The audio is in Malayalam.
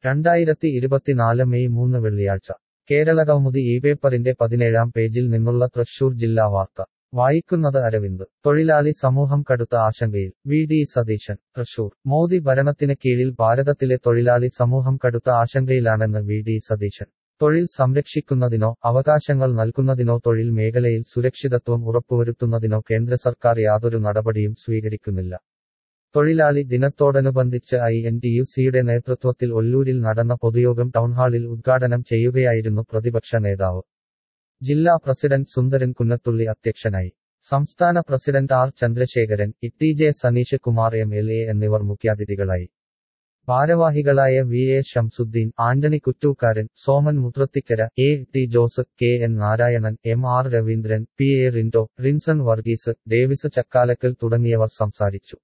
രണ്ടായിരത്തി ഇരുപത്തിനാല് മെയ് മൂന്ന് വെള്ളിയാഴ്ച കേരളകൗമുദി ഈ പേപ്പറിന്റെ പതിനേഴാം പേജിൽ നിന്നുള്ള തൃശൂർ ജില്ലാ വാർത്ത വായിക്കുന്നത് അരവിന്ദ് തൊഴിലാളി സമൂഹം കടുത്ത ആശങ്കയിൽ വി ഡി സതീശൻ തൃശൂർ മോദി ഭരണത്തിന് കീഴിൽ ഭാരതത്തിലെ തൊഴിലാളി സമൂഹം കടുത്ത ആശങ്കയിലാണെന്ന് വി ഡി സതീശൻ തൊഴിൽ സംരക്ഷിക്കുന്നതിനോ അവകാശങ്ങൾ നൽകുന്നതിനോ തൊഴിൽ മേഖലയിൽ സുരക്ഷിതത്വം ഉറപ്പുവരുത്തുന്നതിനോ കേന്ദ്ര സർക്കാർ യാതൊരു നടപടിയും സ്വീകരിക്കുന്നില്ല തൊഴിലാളി ദിനത്തോടനുബന്ധിച്ച് ഐ എൻ ടി യു സിയുടെ നേതൃത്വത്തിൽ ഒല്ലൂരിൽ നടന്ന പൊതുയോഗം ടൗൺഹാളിൽ ഉദ്ഘാടനം ചെയ്യുകയായിരുന്നു പ്രതിപക്ഷ നേതാവ് ജില്ലാ പ്രസിഡന്റ് സുന്ദരൻ കുന്നത്തുള്ളി അധ്യക്ഷനായി സംസ്ഥാന president R Chandrasekharan E J Saneesh Kumar M L A എന്നിവർ മുഖ്യാതിഥികളായി ഭാരവാഹികളായ V A Shamsuddin Antony Kuttookkaran Soman Muthrathikkara A T Jose K N Narayanan M R Raveendran P A Rindo Rinson Varghese Davis Chakkalakkal തുടങ്ങിയവർ സംസാരിച്ചു